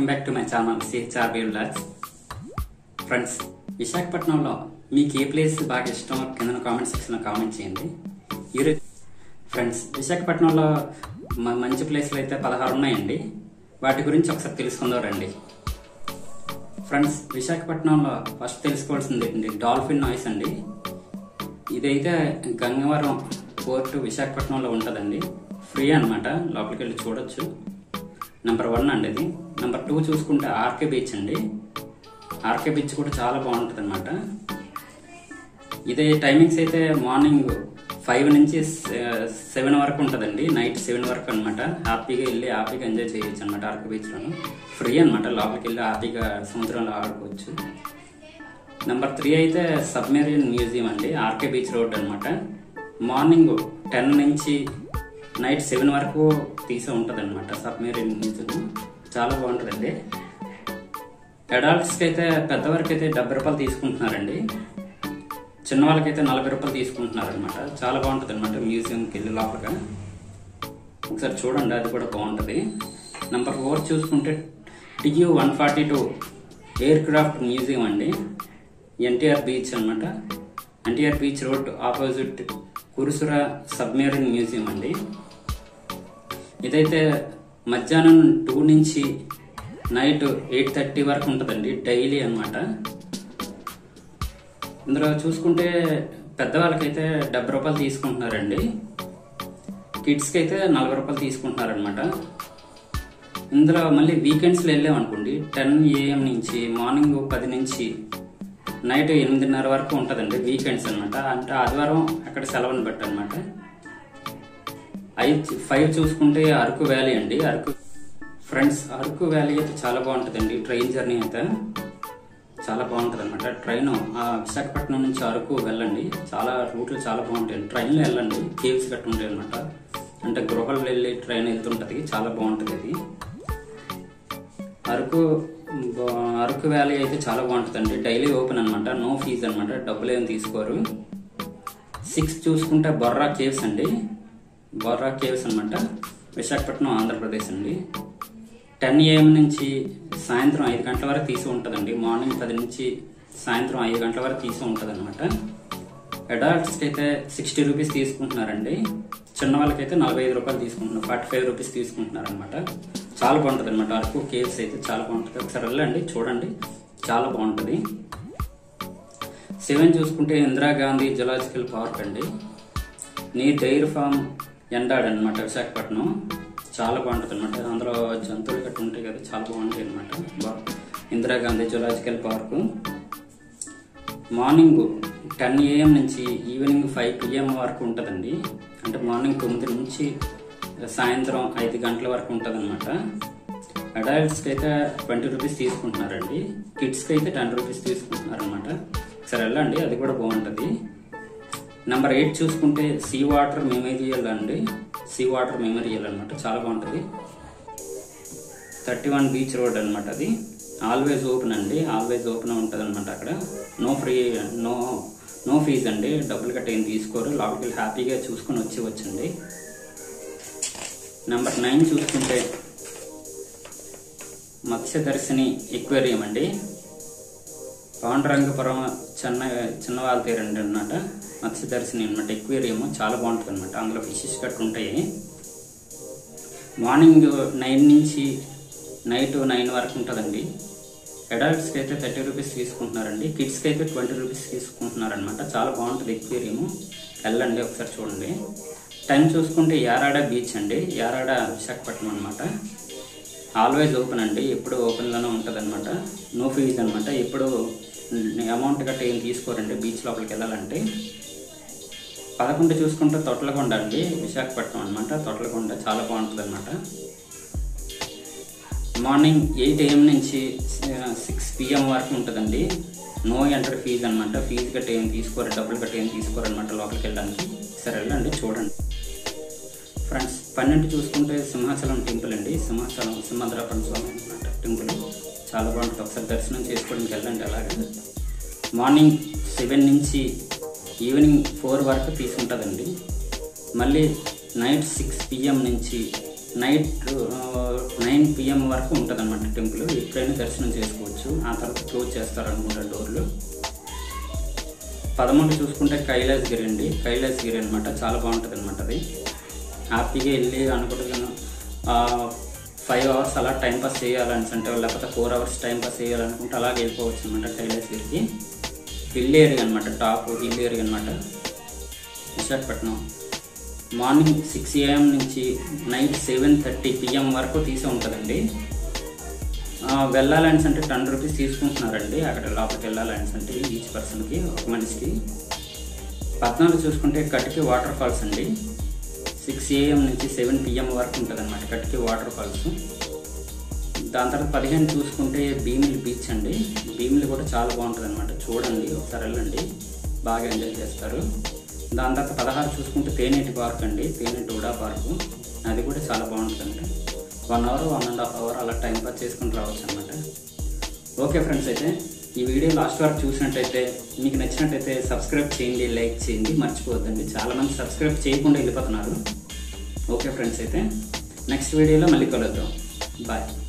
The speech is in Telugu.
welcome back to my channel CHRB vlogs friends విశాఖపట్నంలో మీకు ఏ ప్లేస్ బాగా ఇష్టం కింద కామెంట్ సెక్షన్లో కామెంట్ చేయండి ఈరోజు ఫ్రెండ్స్ విశాఖపట్నంలో మ- మంచి ప్లేస్లు అయితే పదహారు ఉన్నాయండి వాటి గురించి ఒకసారి తెలుసుకుందాం రండి ఫ్రెండ్స్ విశాఖపట్నంలో ఫస్ట్ తెలుసుకోవాల్సింది ఏంటి డాల్ఫిన్ నాయిస్ అండి ఇదైతే గంగవరం పోర్టు విశాఖపట్నంలో ఉంటుందండి ఫ్రీ అన్నమాట లోపలికి వెళ్ళి చూడొచ్చు నెంబర్ వన్ అండి ఇది నెంబర్ టూ చూసుకుంటే ఆర్కే బీచ్ అండి ఆర్కే బీచ్ కూడా చాలా బాగుంటుంది అనమాట ఇదే టైమింగ్స్ అయితే మార్నింగ్ ఫైవ్ నుంచి సెవెన్ వరకు ఉంటుందండి నైట్ సెవెన్ వరకు అనమాట హ్యాపీగా వెళ్ళి హ్యాపీగా ఎంజాయ్ చేయొచ్చు అనమాట ఆర్కే బీచ్లోను ఫ్రీ అనమాట లోపలికి వెళ్ళి హ్యాపీగా సముద్రంలో ఆడుకోవచ్చు నెంబర్ త్రీ అయితే సబ్మెరీన్ మ్యూజియం అండి ఆర్కే బీచ్ రోడ్ అనమాట మార్నింగ్ టెన్ నుంచి నైట్ సెవెన్ వరకు తీసే ఉంటుంది అనమాట సబ్మెరీన్ మ్యూజియం చాలా బాగుంటుందండి అడల్ట్స్కి అయితే పెద్దవారికి అయితే డెబ్బై రూపాయలు తీసుకుంటున్నారండి చిన్న వాళ్ళకైతే నలభై రూపాయలు తీసుకుంటున్నారు అనమాట చాలా బాగుంటుంది అనమాట మ్యూజియంకి వెళ్ళి లోపలగా ఒకసారి చూడండి అది కూడా బాగుంటుంది నెంబర్ ఫోర్ చూసుకుంటే TU one forty two aircraft museum అండి ఎన్టీఆర్ బీచ్ అన్నమాట NTR beach road opposite Kursura submarine museum అండి ఇదైతే మధ్యాహ్నం టూ నుంచి నైట్ ఎయిట్ థర్టీ వరకు ఉంటుందండి డైలీ అన్నమాట ఇందులో చూసుకుంటే పెద్దవాళ్ళకైతే డెబ్బై రూపాయలు తీసుకుంటున్నారండి కిడ్స్కి అయితే నలభై రూపాయలు తీసుకుంటున్నారనమాట ఇందులో మళ్ళీ వీకెండ్స్లో వెళ్ళామనుకోండి టెన్ ఏఎం నుంచి మార్నింగ్ పది నుంచి నైట్ ఎనిమిదిన్నర వరకు ఉంటుందండి వీకెండ్స్ అనమాట అంటే ఆదివారం అక్కడ సెలవుని బట్టి అనమాట ఐదు ఫైవ్ చూసుకుంటే అరకు వ్యాలీ అండి అరకు ఫ్రెండ్స్ అరకు వ్యాలీ అయితే చాలా బాగుంటుందండి ట్రైన్ జర్నీ అయితే చాలా బాగుంటుంది అనమాట ట్రైన్ ఆ విశాఖపట్నం నుంచి అరకు వెళ్ళండి చాలా రూట్లు చాలా బాగుంటాయి ట్రైన్లో వెళ్ళండి కేవ్స్ గట్టు ఉంటాయి అనమాట అంటే గృహాలు వెళ్ళి ట్రైన్ వెళ్తుంటది చాలా బాగుంటుంది అది అరకు బా- అరకు వ్యాలీ అయితే చాలా బాగుంటుందండి డైలీ ఓపెన్ అనమాట నో ఫీజు అనమాట డబ్బులు ఏం తీసుకోరు సిక్స్ చూసుకుంటే బొర్రా కేవ్స్ అండి బొర్రా కేవ్స్ అనమాట విశాఖపట్నం ఆంధ్రప్రదేశ్ అండి టెన్ ఏఎం నుంచి సాయంత్రం ఐదు గంటల వరకు తీసి ఉంటుందండి మార్నింగ్ పది నుంచి సాయంత్రం ఐదు గంటల వరకు తీసి ఉంటుంది అనమాట అడల్ట్స్కి అయితే సిక్స్టీ రూపీస్ తీసుకుంటున్నారండి చిన్న వాళ్ళకైతే నలభై ఐదు రూపాయలు తీసుకుంటున్నారు ఫార్టీ ఫైవ్ రూపీస్ తీసుకుంటున్నారు అనమాట చాలా బాగుంటుంది అనమాట అరకు కేవ్స్ అయితే చాలా బాగుంటుంది ఒకసారి వెళ్ళండి చూడండి చాలా బాగుంటుంది సెవెన్ చూసుకుంటే ఇందిరాగాంధీ జులాజికల్ పార్క్ అండి నీ డైరీ ఫామ్ ఎండాడ్ అనమాట విశాఖపట్నం చాలా బాగుంటుంది అనమాట అందులో జంతువులు గట్టు ఉంటాయి కదా చాలా బాగుంటాయి అనమాట Indira Gandhi zoological park morning ten AM నుంచి ఈవినింగ్ ఫైవ్ పిఎం వరకు ఉంటుందండి అంటే మార్నింగ్ తొమ్మిది నుంచి సాయంత్రం ఐదు గంటల వరకు ఉంటుంది అనమాట అడల్ట్స్కి అయితే ట్వంటీ రూపీస్ తీసుకుంటున్నారండి కిడ్స్కి అయితే టెన్ రూపీస్ తీసుకుంటున్నారు అనమాట సరే వెళ్ళండి అది కూడా బాగుంటుంది నెంబర్ ఎయిట్ చూసుకుంటే సీ వాటర్ మెమోరియల్ అండి సీ వాటర్ మెమోరియల్ అనమాట చాలా బాగుంటుంది థర్టీ వన్ బీచ్ రోడ్ అనమాట అది ఆల్వేస్ ఓపెన్ అండి ఆల్వేస్ ఓపెన్ ఉంటుంది అనమాట అక్కడ no free no no fee అండి డబ్బులు గట్ట ఏం తీసుకోరు లోపలికి వెళ్ళి హ్యాపీగా చూసుకొని వచ్చి వచ్చండి నెంబర్ నైన్ చూసుకుంటే మత్స్యదర్శిని ఎక్వేరియం అండి పాండురంగపురం చిన్న చిన్నవాళ్ళ తీరండి అనమాట మత్స్యదర్శిని అనమాట ఎక్వేరియం చాలా బాగుంటుంది అనమాట అందులో ఫిషెస్ గట్టు ఉంటాయి మార్నింగ్ నైన్ నుంచి నైట్ నైన్ వరకు ఉంటుందండి అడల్ట్స్కి అయితే థర్టీ రూపీస్ తీసుకుంటున్నారండి కిడ్స్కి అయితే ట్వంటీ రూపీస్ తీసుకుంటున్నారనమాట చాలా బాగుంటుంది ఎక్వేరియము వెళ్ళండి ఒకసారి చూడండి టైం చూసుకుంటే యారాడ బీచ్ అండి యారాడ విశాఖపట్నం అనమాట ఆల్వేస్ ఓపెన్ అండి ఎప్పుడు ఓపెన్లోనే ఉంటుంది అనమాట నో ఫీజ్ అనమాట ఎప్పుడు అమౌంట్ గట్ట ఏం తీసుకోరండి బీచ్ లోపలికి వెళ్ళాలంటే పదకొండు చూసుకుంటే తొట్లకొండ అండి విశాఖపట్నం అనమాట తొట్లకొండ చాలా బాగుంటుంది అనమాట మార్నింగ్ ఎయిట్ ఏఎం నుంచి సిక్స్ పిఎం వరకు ఉంటుందండి నో ఎంటర్ ఫీజు అనమాట ఫీజు గట్ట ఏం తీసుకోరు డబ్బులు గట్ట ఏం తీసుకోరు అనమాట లోపలికి వెళ్ళడానికి సరే వెళ్ళండి చూడండి ఫ్రెండ్స్ పన్నెండు చూసుకుంటే సింహాచలం టెంపుల్ అండి సింహాచలం సింహద్రాపణ స్వామి అనమాట టెంపుల్ చాలా బాగుంటుంది ఒకసారి దర్శనం చేసుకోవడానికి వెళ్ళండి అలాగే మార్నింగ్ సెవెన్ నుంచి ఈవినింగ్ ఫోర్ వరకు తీసుకుంటుందండి మళ్ళీ నైట్ సిక్స్ పిఎం నుంచి నైట్ నైన్ పిఎం వరకు ఉంటుంది అనమాట టెంపుల్ ఎప్పుడైనా దర్శనం చేసుకోవచ్చు ఆ తర్వాత క్లోజ్ చేస్తారు అనుకుంటా డోర్లు పదమూడు చూసుకుంటే కైలాసగిరి అండి కైలాసగిరి అనమాట చాలా బాగుంటుంది అనమాట అది హ్యాపీగా వెళ్ళి అనుకుంటున్నాను ఫైవ్ అవర్స్ అలా టైం పాస్ చేయాలని అంటే లేకపోతే ఫోర్ అవర్స్ టైం పాస్ చేయాలనుకుంటే అలాగే వెళ్ళిపోవచ్చు అనమాట కైలాసగిరికి హిల్ ఏరియా అనమాట టాప్ హిల్ ఏరియా అనమాట విశాఖపట్నం మార్నింగ్ సిక్స్ ఏఎం నుంచి నైట్ సెవెన్ థర్టీ పిఎం వరకు తీసే ఉంటుందండి ఆ, వెళ్ళాలని అంటే టెన్ రూపీస్ తీసుకుంటున్నారండి అక్కడ లోపలికి వెళ్ళాలని అంటే ఈచ్ పర్సన్కి ఒక మనిషికి పద్నాలుగు చూసుకుంటే కటికి వాటర్ ఫాల్స్ అండి సిక్స్ ఏఎం నుంచి సెవెన్ పిఎం వరకు ఉంటుంది అనమాట కటికి వాటర్ ఫాల్స్ దాని తర్వాత పదిహేను చూసుకుంటే భీమిలి బీచ్ అండి భీమిలి కూడా చాలా బాగుంటుంది అనమాట చూడండి ఒకసారి వెళ్ళండి బాగా ఎంజాయ్ చేస్తారు దాని తర్వాత పదహారు చూసుకుంటే తేనెటి పార్క్ అండి తేనెటి ఉడా పార్కు అది కూడా చాలా బాగుంటుంది one hour one and half hour అలా టైం పాస్ చేసుకుని రావచ్చు అనమాట ఓకే ఫ్రెండ్స్ అయితే ఈ వీడియో లాస్ట్ వరకు చూసినట్టయితే మీకు నచ్చినట్టయితే సబ్స్క్రైబ్ చేయండి లైక్ చేయండి మర్చిపోవద్దండి చాలామంది సబ్స్క్రైబ్ చేయకుండా వెళ్ళిపోతున్నారు ఓకే ఫ్రెండ్స్ అయితే నెక్స్ట్ వీడియోలో మళ్ళీ కలుద్దాం బాయ్